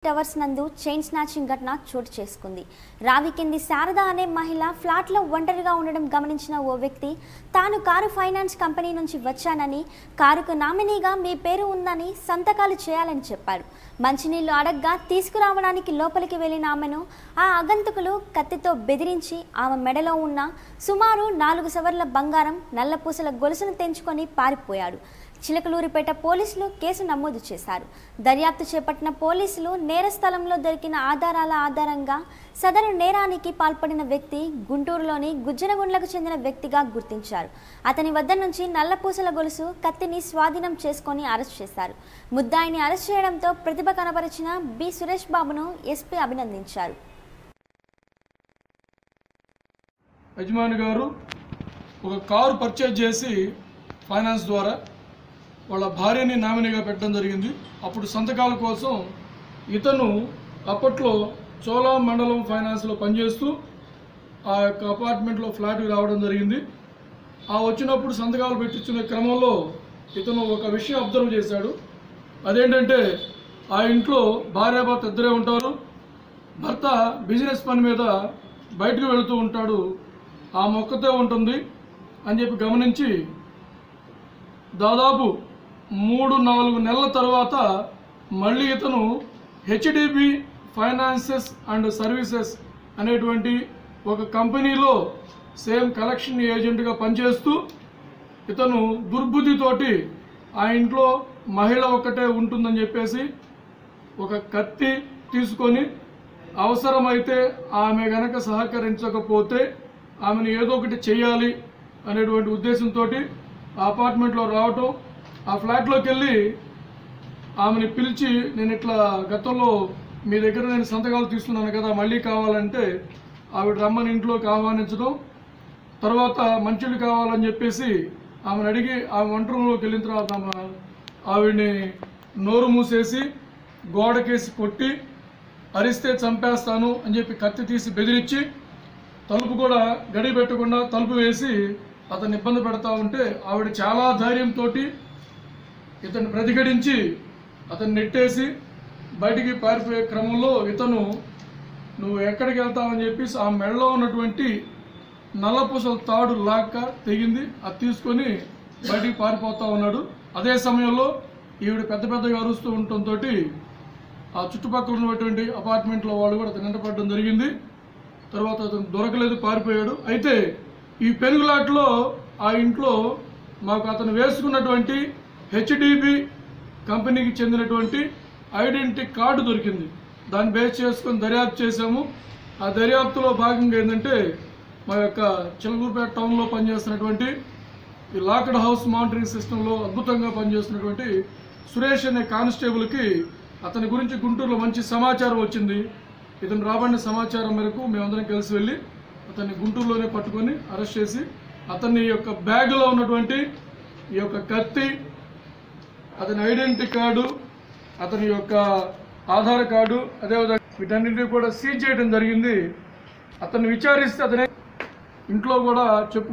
towers నందు chain snatching ఘటన చోటు చేసుకుంది రావి కింది శారద అనే మహిళ ఫ్లాట్లో ఒంటరిగా ఉండడం గమనించిన ఓ వ్యక్తి తాను కారు ఫైనాన్స్ కంపెనీ నుంచి వచ్చానని కారుకు నామినీగా మీ పేరు ఉందని సంతకాలు చేయాలని చెప్పారు మంచినీళ్లు అడగ్గా తీసుకురావడానికి లోపలికి వెళ్లిన ఆమెను ఆ ఆగంతుకులు కత్తితో బెదిరించి ఆమె మెడలో ఉన్న సుమారు నాలుగు సవర్ల బంగారం నల్లపూసల గొలుసును తెంచుకొని పారిపోయాడు చిలకలూరిపేట పోలీసులు కేసు నమోదు చేశారు దర్యాప్తు చేపట్టిన పోలీసులు నేర స్థలంలో దొరికిన ఆధారాల ఆధారంగా సదరు నేరానికి పాల్పడిన వ్యక్తి గుంటూరులోని గుజ్జనగుండ్లకు చెందిన వ్యక్తిగా గుర్తించారు అతని వద్ద నుంచి నల్లపూసల గొలుసు కత్తిని స్వాధీనం చేసుకొని అరెస్ట్ చేశారు ముద్దాయిని అరెస్ట్ చేయడంతో ప్రతిభ కనబరిచిన బి సురేష్ బాబును ఎస్పీ అభినందించారు యజమాని గారు ఒక కారు పర్చేజ్ చేసి ఫైనాన్స్ ద్వారా వాళ్ళ భార్యని నామినీగా పెట్టడం జరిగింది అప్పుడు సంతకాల కోసం ఇతను అప్పట్లో చోళా మండలం ఫైనాన్స్లో పనిచేస్తూ ఆ యొక్క అపార్ట్మెంట్లో ఫ్లాట్కి రావడం జరిగింది ఆ వచ్చినప్పుడు సంతకాలు పెట్టించిన క్రమంలో ఇతను ఒక విషయం అబ్జర్వ్ చేశాడు అదేంటంటే ఆ ఇంట్లో భార్యాభర్త ఇద్దరే ఉంటారు భర్త బిజినెస్ పని మీద బయటకు వెళుతూ ఉంటాడు ఆ మొక్కతే ఉంటుంది అని చెప్పి గమనించి దాదాపు మూడు నాలుగు నెలల తర్వాత మళ్ళీ ఇతను హెచ్డిబి ఫైనాన్సెస్ అండ్ సర్వీసెస్ అనేటువంటి ఒక కంపెనీలో సేమ్ కలెక్షన్ ఏజెంట్గా పనిచేస్తూ ఇతను దుర్బుద్ధితోటి ఆ ఇంట్లో మహిళ ఒక్కటే ఉంటుందని చెప్పేసి ఒక కత్తి తీసుకొని అవసరమైతే ఆమె గనక సహకరించకపోతే ఆమెను ఏదో ఒకటి చేయాలి అనేటువంటి ఉద్దేశంతో ఆ అపార్ట్మెంట్లో రావటం ఆ ఫ్లాట్లోకి వెళ్ళి ఆమెని పిలిచి నేను ఇట్లా గతంలో మీ దగ్గర నేను సంతకాలు తీసుకున్నాను కదా మళ్ళీ కావాలంటే ఆవిడ రమ్మని ఇంట్లోకి ఆహ్వానించడం తర్వాత మంచిళ్ళు కావాలని చెప్పేసి ఆమెను అడిగి ఆమె వంట రూమ్లోకి వెళ్ళిన తర్వాత ఆమె ఆవిడ్ని నోరు మూసేసి గోడకేసి కొట్టి అరిస్తే చంపేస్తాను అని చెప్పి కత్తి తీసి బెదిరించి తలుపు కూడా గడి పెట్టకుండా తలుపు వేసి అతన్ని ఇబ్బంది పెడతా ఉంటే ఆవిడ చాలా ధైర్యంతో ఇతన్ని ప్రతిఘటించి అతన్ని నెట్టేసి బయటికి పారిపోయే క్రమంలో ఇతను నువ్వు ఎక్కడికి వెళ్తావని చెప్పేసి ఆ మెడలో ఉన్నటువంటి నల్లపూసల తాడు లాక్క తెగింది అది తీసుకొని బయటికి పారిపోతా ఉన్నాడు అదే సమయంలో ఈవిడ పెద్ద పెద్దగా అరుస్తూ ఉండటంతో ఆ చుట్టుపక్కల ఉన్నటువంటి అపార్ట్మెంట్లో వాళ్ళు కూడా అతను వెంటపడడం జరిగింది తర్వాత అతను దొరకలేదు పారిపోయాడు అయితే ఈ పెనుగులాట్లో ఆ ఇంట్లో మాకు అతను వేసుకున్నటువంటి హెచ్డిబి కంపెనీకి చెందినటువంటి ఐడెంటిటీ కార్డు దొరికింది దాన్ని బేస్ చేసుకొని దర్యాప్తు చేశాము ఆ దర్యాప్తులో భాగంగా ఏంటంటే మా యొక్క చిలకూరుపేట టౌన్లో పనిచేస్తున్నటువంటి ఈ లాక్డ్ హౌస్ మానిటరింగ్ సిస్టంలో అద్భుతంగా పనిచేస్తున్నటువంటి సురేష్ అనే కానిస్టేబుల్కి అతని గురించి గుంటూరులో మంచి సమాచారం వచ్చింది ఇతను రాబడిన సమాచారం మేరకు మేమందరం కలిసి వెళ్ళి అతన్ని గుంటూరులోనే పట్టుకొని అరెస్ట్ చేసి అతని యొక్క బ్యాగ్లో ఉన్నటువంటి ఈ యొక్క కత్తి అతని ఐడెంటిటీ కార్డు అతని యొక్క ఆధార్ కార్డు అదేవిధంగా వీటన్నింటినీ కూడా సీజ్ చేయడం జరిగింది అతన్ని విచారిస్తే అతని ఇంట్లో కూడా చెప్పు